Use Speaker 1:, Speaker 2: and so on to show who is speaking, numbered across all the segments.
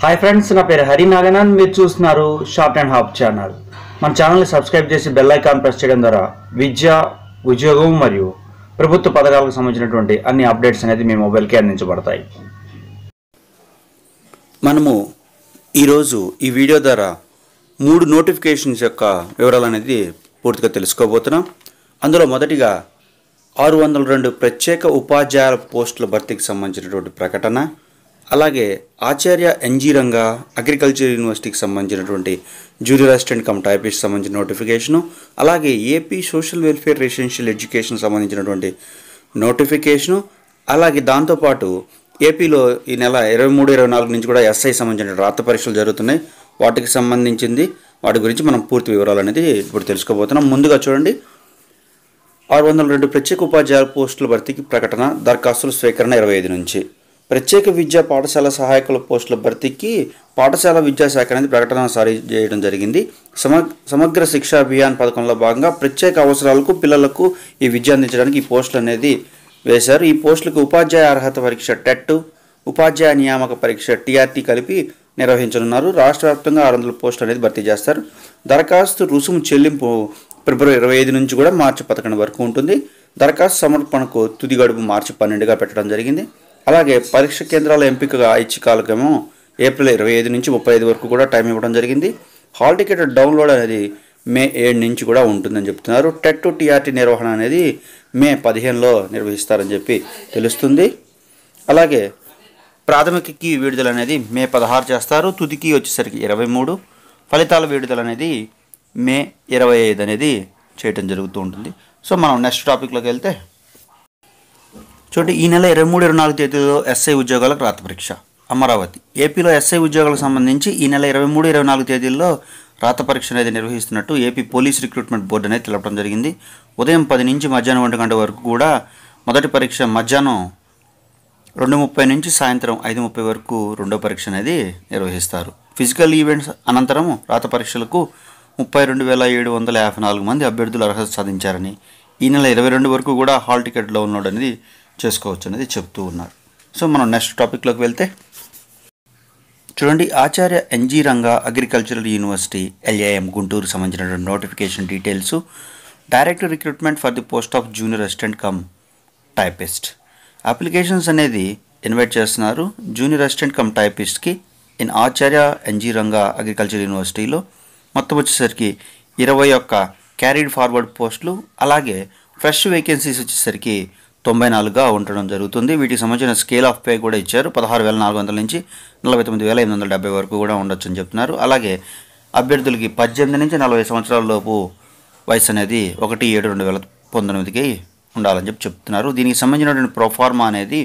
Speaker 1: hi friends నా పేరు హరి నాగనాథ్ మీరు చూస్తున్నారు షార్ట్ అండ్ హాప్ ఛానల్ మన ఛానల్ని సబ్స్క్రైబ్ చేసి బెల్ ఐకాన్ ప్రెస్ చేయడం ద్వారా విద్య ఉద్యోగం మరియు ప్రభుత్వ పథకాలకు సంబంధించినటువంటి అన్ని అప్డేట్స్ అనేది మీ మొబైల్కి అందించబడతాయి
Speaker 2: మనము ఈరోజు ఈ వీడియో ద్వారా మూడు నోటిఫికేషన్స్ యొక్క వివరాలు అనేది పూర్తిగా తెలుసుకోబోతున్నాం అందులో మొదటిగా ఆరు వందల రెండు ప్రత్యేక ఉపాధ్యాయుల పోస్టుల భర్తీకి సంబంధించినటువంటి ప్రకటన అలాగే ఆచార్య ఎన్జీ రంగా అగ్రికల్చర్ యూనివర్సిటీకి సంబంధించినటువంటి జూనియర్ అసిస్టెంట్ కమ్ టైపిస్ట్ సంబంధించిన నోటిఫికేషను అలాగే AP social welfare residential education సంబంధించినటువంటి నోటిఫికేషను అలాగే దాంతోపాటు ఏపీలో ఈ నెల ఇరవై మూడు ఇరవై నాలుగు నుంచి కూడా ఎస్ఐ సంబంధించిన రాత పరీక్షలు జరుగుతున్నాయి వాటికి సంబంధించింది వాటి గురించి మనం పూర్తి వివరాలు అనేది ఇప్పుడు తెలుసుకోబోతున్నాం ముందుగా చూడండి ఆరు వందల రెండు ప్రత్యేక ఉపాధ్యాయుల పోస్టుల భర్తీకి ప్రకటన దరఖాస్తుల స్వీకరణ ఇరవై ఐదు నుంచి ప్రత్యేక విద్యా పాఠశాల సహాయకుల పోస్టుల భర్తీకి పాఠశాల విద్యాశాఖ అనేది ప్రకటన జారీ చేయడం జరిగింది సమగ్ సమగ్ర శిక్షా అభియాన్ పథకంలో భాగంగా ప్రత్యేక అవసరాలకు పిల్లలకు ఈ విద్య అందించడానికి ఈ పోస్టులు అనేది వేశారు ఈ పోస్టులకు ఉపాధ్యాయ అర్హత పరీక్ష టెట్ ఉపాధ్యాయ నియామక పరీక్ష టీఆర్టీ కలిపి నిర్వహించనున్నారు రాష్ట్ర వ్యాప్తంగా ఆరు వందల పోస్టులు అనేది భర్తీ చేస్తారు దరఖాస్తు రుసుము చెల్లింపు ఫిబ్రవరి ఇరవై ఐదు నుంచి కూడా మార్చి పదకొండు వరకు ఉంటుంది దరఖాస్తు సమర్పణకు తుది గడుపు మార్చి పన్నెండుగా పెట్టడం జరిగింది అలాగే పరీక్ష కేంద్రాల ఎంపికగా ఐచ్ఛికాలకేమో ఏప్రిల్ ఇరవై ఐదు నుంచి ముప్పై ఐదు వరకు కూడా టైం ఇవ్వడం జరిగింది హాల్ టికెట్ డౌన్లోడ్ అనేది మే ఏడు నుంచి కూడా ఉంటుందని చెప్తున్నారు టెట్ టీఆర్టీ నిర్వహణ అనేది మే పదిహేనులో నిర్వహిస్తారని చెప్పి తెలుస్తుంది అలాగే ప్రాథమికకి విడుదల అనేది మే పదహారు చేస్తారు తుదికి వచ్చేసరికి ఇరవై మూడు ఫలితాల విడుదల అనేది మే ఇరవై ఐదు అనేది చేయటం జరుగుతూ ఉంటుంది సో మనం నెక్స్ట్ టాపిక్లోకి వెళ్తే చూడండి ఈ నెల ఇరవై మూడు ఇరవై నాలుగు తేదీలో ఎస్ఐ ఉద్యోగాలకు రాత పరీక్ష అమరావతి ఏపీలో ఎస్ఐ ఉద్యోగాలకు సంబంధించి ఈ నెల ఇరవై మూడు ఇరవై నాలుగు తేదీల్లో రాత పరీక్ష అనేది నిర్వహిస్తున్నట్టు ఏపీ పోలీస్ రిక్రూట్మెంట్ బోర్డు అనేది తెలపడం జరిగింది ఉదయం పది నుంచి మధ్యాహ్నం ఒంటి గంట వరకు కూడా మొదటి పరీక్ష మధ్యాహ్నం రెండు ముప్పై నుంచి సాయంత్రం ఐదు ముప్పై వరకు రెండో పరీక్ష అనేది నిర్వహిస్తారు ఫిజికల్ ఈవెంట్స్ అనంతరం రాత పరీక్షలకు ముప్పై రెండు వేల ఏడు వందల యాభై నాలుగు మంది అభ్యర్థులు అర్హత సాధించారని ఈ నెల ఇరవై రెండు వరకు కూడా హాల్ టికెట్ డౌన్లోడ్ అనేది చేసుకోవచ్చు అనేది చెప్తూ ఉన్నారు సో మనం నెక్స్ట్ టాపిక్లోకి వెళ్తే చూడండి Acharya NG Ranga agricultural university LAM Guntur సంబంధించినటువంటి notification details direct recruitment for the post of junior assistant cum typist applications అనేది ఇన్వైట్ చేస్తున్నారు జూనియర్ అసిస్టెంట్ కమ్ టైపిస్ట్కి in Acharya NG Ranga agriculture యూనివర్సిటీలో మొత్తం వచ్చేసరికి ఇరవై ఒక్క క్యారీడ్ ఫార్వర్డ్ పోస్టులు అలాగే ఫ్రెష్ వేకెన్సీస్ వచ్చేసరికి తొంభై నాలుగుగా ఉండడం జరుగుతుంది వీటికి సంబంధించిన స్కేల్ ఆఫ్ పే కూడా ఇచ్చారు పదహారు వేల నాలుగు వందల నుంచి నలభై తొమ్మిది వేల ఎనిమిది వందల డెబ్బై వరకు కూడా ఉండొచ్చు అని చెప్తున్నారు అలాగే అభ్యర్థులకి పద్దెనిమిది నుంచి నలభై సంవత్సరాల లోపు వయసు అనేది ఒకటి ఏడు రెండు వేల పంతొమ్మిదికి ఉండాలని చెప్పి చెప్తున్నారు దీనికి సంబంధించినటువంటి ప్రొఫార్మా అనేది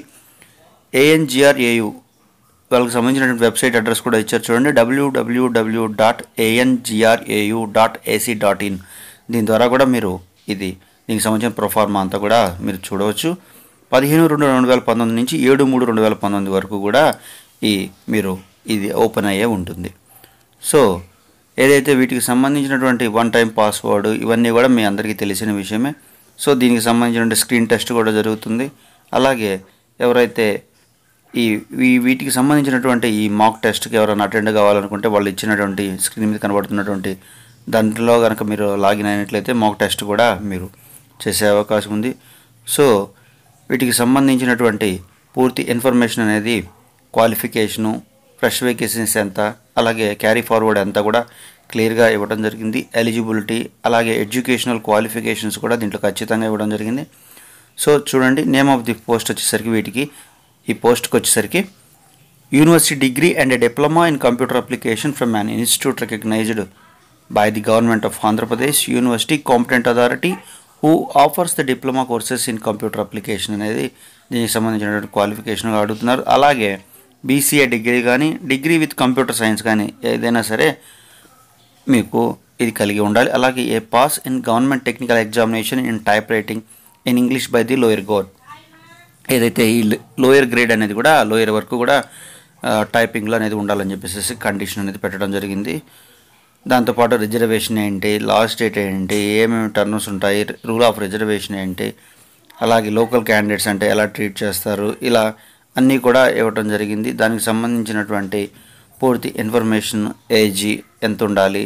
Speaker 2: ఏఎన్జిఆర్ఏయు వాళ్ళకి సంబంధించినటువంటి వెబ్సైట్ అడ్రస్ కూడా ఇచ్చారు చూడండి డబ్ల్యూడబ్ల్యూడబ్ల్యూ dot ANGRAU dot ac dot in దీని ద్వారా కూడా మీరు ఇది దీనికి సంబంధించిన ప్రొఫార్మా అంతా కూడా మీరు చూడవచ్చు పదిహేను రెండు రెండు వేల పంతొమ్మిది నుంచి ఏడు మూడు రెండు వేల పంతొమ్మిది వరకు కూడా ఈ మీరు ఇది ఓపెన్ అయ్యే ఉంటుంది సో ఏదైతే వీటికి సంబంధించినటువంటి వన్ టైం పాస్వర్డ్ ఇవన్నీ కూడా మీ అందరికీ తెలిసిన విషయమే సో దీనికి సంబంధించిన స్క్రీన్ టెస్ట్ కూడా జరుగుతుంది అలాగే ఎవరైతే ఈ ఈ వీటికి సంబంధించినటువంటి ఈ మాక్ టెస్ట్కి ఎవరైనా అటెండ్ కావాలనుకుంటే వాళ్ళు ఇచ్చినటువంటి స్క్రీన్ మీద కనబడుతున్నటువంటి దాంట్లో కనుక మీరు లాగిన్ అయినట్లయితే మాక్ టెస్ట్ కూడా మీరు చేసే అవకాశం ఉంది సో వీటికి సంబంధించినటువంటి పూర్తి ఇన్ఫర్మేషన్ అనేది క్వాలిఫికేషను ఫ్రెష్ వేకెన్సీస్ ఎంత అలాగే క్యారీ ఫార్వర్డ్ ఎంత కూడా క్లియర్గా ఇవ్వడం జరిగింది ఎలిజిబిలిటీ అలాగే ఎడ్యుకేషనల్ క్వాలిఫికేషన్స్ కూడా దీంట్లో ఖచ్చితంగా ఇవ్వడం జరిగింది సో చూడండి నేమ్ ఆఫ్ ది పోస్ట్ వచ్చేసరికి వీటికి ఈ పోస్ట్కి వచ్చేసరికి university degree and a diploma in computer application from an institute recognised by the government of Andhra Pradesh university competent authority who offers the diploma courses in computer application అనేది దీనికి సంబంధించినటువంటి qualification అడుగుతున్నారు అలాగే బీసీఏ డిగ్రీ కానీ డిగ్రీ విత్ కంప్యూటర్ సైన్స్ కానీ ఏదైనా సరే మీకు ఇది కలిగి ఉండాలి అలాగే a pass in government technical examination in type writing in English by the lower grade ఏదైతే ఈ లోయర్ గ్రేడ్ అనేది కూడా లోయర్ వరకు కూడా టైపింగ్లో అనేది ఉండాలని చెప్పేసి కండిషన్ అనేది పెట్టడం జరిగింది దాంతోపాటు రిజర్వేషన్ ఏంటి లాస్ట్ డేట్ ఏంటి ఏమేమి టర్మ్స్ ఉంటాయి రూల్ ఆఫ్ రిజర్వేషన్ ఏంటి అలాగే లోకల్ క్యాండిడేట్స్ అంటే ఎలా ట్రీట్ చేస్తారు ఇలా అన్నీ కూడా ఇవ్వటం జరిగింది దానికి సంబంధించినటువంటి పూర్తి ఇన్ఫర్మేషన్ ఏజీ ఎంత ఉండాలి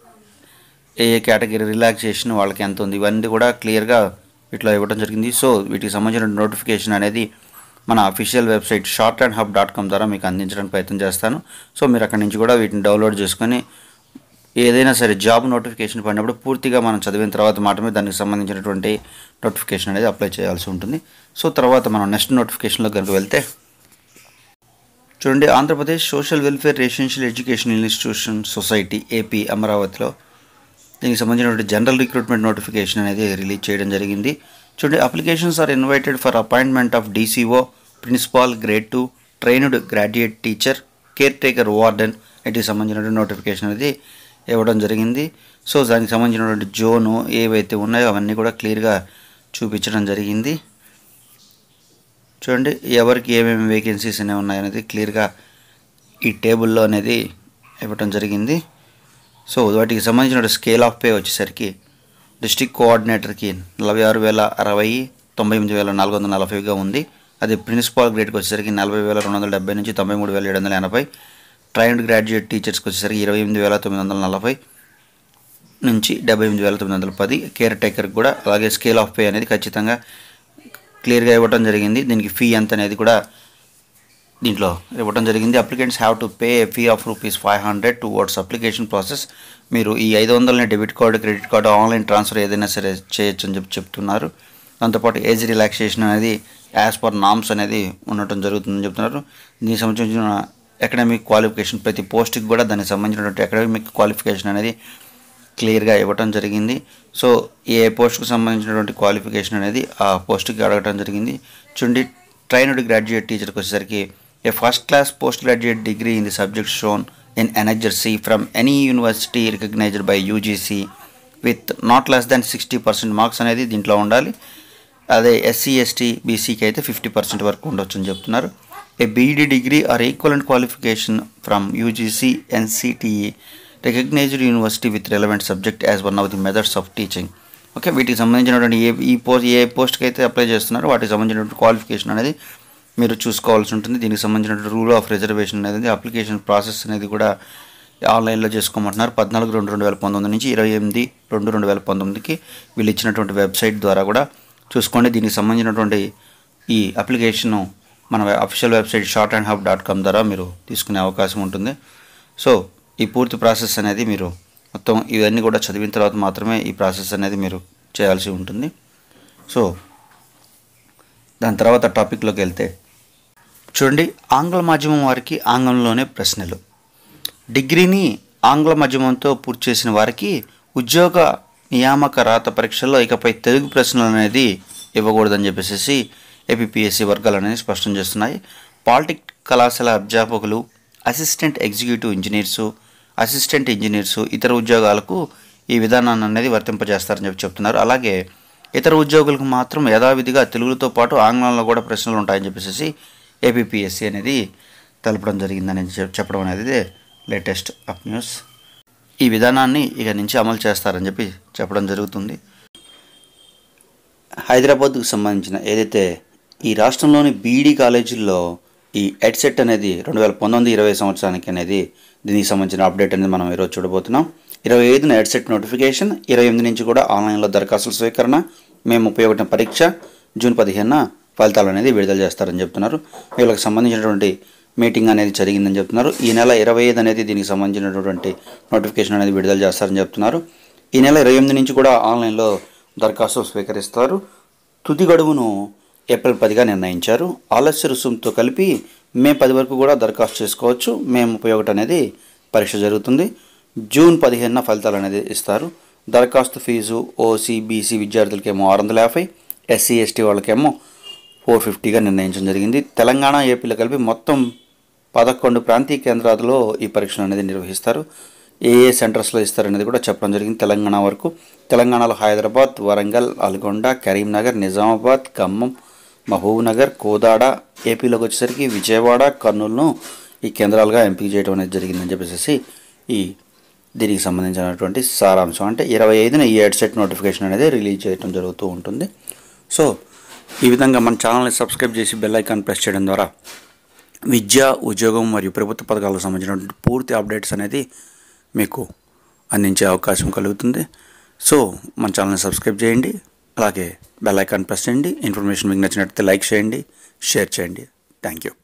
Speaker 2: ఏ ఏ కేటగిరీ రిలాక్సేషన్ వాళ్ళకి ఎంత ఉంది ఇవన్నీ కూడా క్లియర్గా ఇట్లా ఇవ్వడం జరిగింది సో వీటికి సంబంధించిన నోటిఫికేషన్ అనేది మన official website short and hub dot com ద్వారా మీకు అందించడానికి ప్రయత్నం చేస్తాను సో మీరు అక్కడి నుంచి కూడా వీటిని డౌన్లోడ్ చేసుకొని ఏదైనా సరే జాబ్ నోటిఫికేషన్ పడినప్పుడు పూర్తిగా మనం చదివిన తర్వాత మాత్రమే దానికి సంబంధించినటువంటి నోటిఫికేషన్ అనేది అప్లై చేయాల్సి ఉంటుంది సో తర్వాత మనం నెక్స్ట్ నోటిఫికేషన్లో కనుక వెళ్తే చూడండి Andhra Pradesh social welfare residential education institution society AP అమరావతిలో దీనికి సంబంధించినటువంటి జనరల్ రిక్రూట్మెంట్ నోటిఫికేషన్ అనేది రిలీజ్ చేయడం జరిగింది చూడండి applications are invited for appointment of DCO principal grade two trained graduate teacher care taker warden వీటికి సంబంధించినటువంటి నోటిఫికేషన్ అనేది ఇవ్వడం జరిగింది సో దానికి సంబంధించినటువంటి జోను ఏవైతే ఉన్నాయో అవన్నీ కూడా క్లియర్గా చూపించడం జరిగింది చూడండి ఎవరికి ఏమేమి వేకెన్సీస్ అనేవి ఉన్నాయనేది క్లియర్గా ఈ టేబుల్లో అనేది ఇవ్వటం జరిగింది సో వాటికి సంబంధించిన స్కేల్ ఆఫ్ పే వచ్చేసరికి డిస్టిక్ కోఆర్డినేటర్కి నలభై ఆరు వేల అరవై తొంభై ఎనిమిది వేల నాలుగు వందల నలభైగా ఉంది అది ప్రిన్సిపాల్ గ్రేడ్కి వచ్చేసరికి నలభై వేల రెండు వందల డెబ్బై నుంచి తొంభై మూడు వేల ఏడు వందల ఎనభై ట్రైన్డ్ గ్రాడ్యుయేట్ టీచర్స్కి వచ్చేసరికి ఇరవై ఎనిమిది వేల తొమ్మిది వందల నలభై నుంచి డెబ్బై ఎనిమిది వేల తొమ్మిది వందల పది కేర్ టేకర్కి కూడా అలాగే స్కేల్ ఆఫ్ పే అనేది ఖచ్చితంగా క్లియర్గా ఇవ్వడం జరిగింది దీనికి ఫీ ఎంత అనేది కూడా దీంట్లో ఇవ్వడం జరిగింది applicants have to pay a fee of rupees five hundred towards application process మీరు ఈ ఐదు వందలని debit card credit card online transfer ఏదైనా సరే చేయొచ్చు అని చెప్పి చెప్తున్నారు దాంతోపాటు ఏజ్ రిలాక్సేషన్ అనేది యాజ్ పర్ నామ్స్ అనేది ఉండటం జరుగుతుందని చెప్తున్నారు దీనికి సంబంధించిన అకాడమిక్ క్వాలిఫికేషన్ ప్రతి పోస్ట్కి కూడా దానికి సంబంధించినటువంటి అకాడమిక్ క్వాలిఫికేషన్ అనేది క్లియర్గా ఇవ్వటం జరిగింది సో ఏ పోస్ట్కి సంబంధించినటువంటి క్వాలిఫికేషన్ అనేది ఆ పోస్ట్కి అడగటం జరిగింది చూడండి ట్రైన్డ్ గ్రాడ్యుయేట్ టీచర్కి వచ్చేసరికి a first class post graduate degree in the subject shown in annexure from any university recognised by UGC with not less than sixty percent marks అనేది దీంట్లో ఉండాలి అదే ఎస్సీ ఎస్టీ బీసీకి అయితే ఫిఫ్టీ పర్సెంట్ వరకు ఉండొచ్చు అని చెప్తున్నారు a BEd degree or equivalent qualification from UGC NCTE recognised university with relevant subject as one of the methods of teaching okay వీటికి సంబంధించినటువంటి ఏ ఈ పోస్ట్ ఏ పోస్ట్కి అయితే అప్లై చేస్తున్నారో వాటికి సంబంధించినటువంటి క్వాలిఫికేషన్ అనేది మీరు చూసుకోవాల్సి ఉంటుంది దీనికి సంబంధించినటువంటి రూల్ ఆఫ్ రిజర్వేషన్ అనేది అప్లికేషన్ ప్రాసెస్ అనేది కూడా ఆన్లైన్లో చేసుకోమంటున్నారు పద్నాలుగు రెండు రెండు వేల పంతొమ్మిది నుంచి ఇరవై ఎనిమిది రెండు రెండు వేల పంతొమ్మిదికి వీళ్ళు ఇచ్చినటువంటి వెబ్సైట్ ద్వారా కూడా చూసుకోండి దీనికి సంబంధించినటువంటి ఈ అప్లికేషను మన official website short and hub dot com ద్వారా మీరు తీసుకునే అవకాశం ఉంటుంది సో ఈ పూర్తి ప్రాసెస్ అనేది మీరు మొత్తం ఇవన్నీ కూడా చదివిన తర్వాత మాత్రమే ఈ ప్రాసెస్ అనేది మీరు చేయాల్సి ఉంటుంది సో దాని తర్వాత టాపిక్లోకి వెళ్తే చూడండి ఆంగ్ల మాధ్యమం వారికి ఆంగ్లంలోనే ప్రశ్నలు డిగ్రీని ఆంగ్ల మాధ్యమంతో పూర్తి చేసిన వారికి ఉద్యోగ నియామక రాత పరీక్షల్లో ఇకపై తెలుగు ప్రశ్నలు అనేది ఇవ్వకూడదని చెప్పేసి ఏపీఎస్సి వర్గాలు అనేది స్పష్టం చేస్తున్నాయి పాలిటెక్ కళాశాల అధ్యాపకులు assistant executive engineers assistant engineers ఇతర ఉద్యోగాలకు ఈ విధానాన్ని అనేది వర్తింపజేస్తారని చెప్పి చెప్తున్నారు అలాగే ఇతర ఉద్యోగులకు మాత్రం యథావిధిగా తెలుగుతో పాటు ఆంగ్లంలో కూడా ప్రశ్నలు ఉంటాయని చెప్పేసి ఏపీఎస్సి అనేది తెలపడం జరిగిందని చెప్- చెప్పడం అనేది లేటెస్ట్ అప్ న్యూస్ ఈ విధానాన్ని ఇక నుంచి అమలు చేస్తారని చెప్పి చెప్పడం జరుగుతుంది హైదరాబాద్కు సంబంధించిన ఏదైతే ఈ రాష్ట్రంలోని బీఈడీ కాలేజీల్లో ఈ ఎడ్సెట్ అనేది రెండు వేల పంతొమ్మిది ఇరవై సంవత్సరానికి అనేది దీనికి సంబంధించిన అప్డేట్ అనేది మనం ఈరోజు చూడబోతున్నాం ఇరవై ఐదున ఎడ్సెట్ నోటిఫికేషన్ ఇరవై ఎనిమిది నుంచి కూడా ఆన్లైన్లో దరఖాస్తుల స్వీకరణ మే ముప్పై ఒకటిన పరీక్ష జూన్ పదిహేనున ఫలితాలు అనేది విడుదల చేస్తారని చెప్తున్నారు వీళ్ళకి సంబంధించినటువంటి మీటింగ్ అనేది జరిగిందని చెప్తున్నారు ఈ నెల ఇరవై ఐదు అనేది దీనికి సంబంధించినటువంటి నోటిఫికేషన్ అనేది విడుదల చేస్తారని చెప్తున్నారు ఈ నెల ఇరవై ఎనిమిది నుంచి కూడా ఆన్లైన్లో దరఖాస్తు స్వీకరిస్తారు తుది గడువును ఏప్రిల్ పదిగా నిర్ణయించారు ఆలస్య రుసుముతో కలిపి మే పది వరకు కూడా దరఖాస్తు చేసుకోవచ్చు మే ముప్పై ఒకటి అనేది పరీక్ష జరుగుతుంది జూన్ పదిహేనున ఫలితాలు అనేది ఇస్తారు దరఖాస్తు ఫీజు ఓసీ బీసీ విద్యార్థులకేమో ఆరు వందల యాభై ఎస్సీ ఎస్టీ వాళ్ళకేమో ఫోర్ ఫిఫ్టీగా నిర్ణయించడం జరిగింది తెలంగాణ ఏపీలో కలిపి మొత్తం పదకొండు ప్రాంతీయ కేంద్రాలలో ఈ పరీక్షలు అనేది నిర్వహిస్తారు ఏ ఏ సెంటర్స్లో ఇస్తారనేది కూడా చెప్పడం జరిగింది తెలంగాణ వరకు తెలంగాణలో హైదరాబాద్ వరంగల్ నల్గొండ కరీంనగర్ నిజామాబాద్ ఖమ్మం మహబూబ్ నగర్ కోదాడ ఏపీలోకి వచ్చేసరికి విజయవాడ కర్నూలును ఈ కేంద్రాలుగా ఎంపిక చేయడం అనేది జరిగిందని చెప్పేసి ఈ దీనికి సంబంధించినటువంటి సారాంశం అంటే ఇరవై ఐదున ఈ హెడ్సెట్ నోటిఫికేషన్ అనేది రిలీజ్ చేయడం జరుగుతూ ఉంటుంది సో ఈ విధంగా మన ఛానల్ని సబ్స్క్రైబ్ చేసి బెల్ ఐకాన్ ప్రెస్ చేయడం ద్వారా విద్య ఉద్యోగం మరియు ప్రభుత్వ పథకాలకు సంబంధించినటువంటి పూర్తి అప్డేట్స్ అనేది మీకు అందించే అవకాశం కలుగుతుంది సో మన ఛానల్ని సబ్స్క్రైబ్ చేయండి అలాగే బెల్ ఐకాన్ ప్రెస్ చేయండి ఇన్ఫర్మేషన్ మీకు నచ్చినట్లయితే లైక్ చేయండి షేర్ చేయండి థ్యాంక్ యూ